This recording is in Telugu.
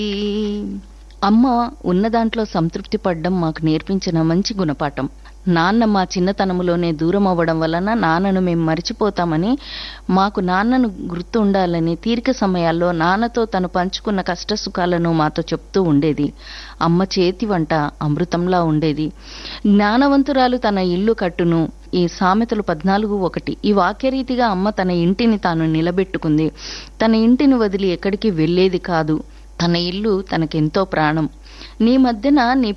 అమ్మ ఉన్న దాంట్లో సంతృప్తి పడ్డం మాకు నేర్పించిన మంచి గుణపాఠం నాన్న మా చిన్నతనములోనే దూరం అవ్వడం వలన నాన్నను మేము మర్చిపోతామని మాకు నాన్నను గుర్తు ఉండాలని తీరిక సమయాల్లో నాన్నతో తను పంచుకున్న కష్ట సుఖాలను మాతో చెప్తూ ఉండేది అమ్మ చేతి వంట అమృతంలా ఉండేది జ్ఞానవంతురాలు తన ఇల్లు కట్టును ఈ సామెతలు పద్నాలుగు ఒకటి ఈ వాక్యరీతిగా అమ్మ తన ఇంటిని తాను నిలబెట్టుకుంది తన ఇంటిని వదిలి ఎక్కడికి వెళ్ళేది కాదు తన ఇల్లు తనకెంతో ప్రాణం నీ మధ్యన నీ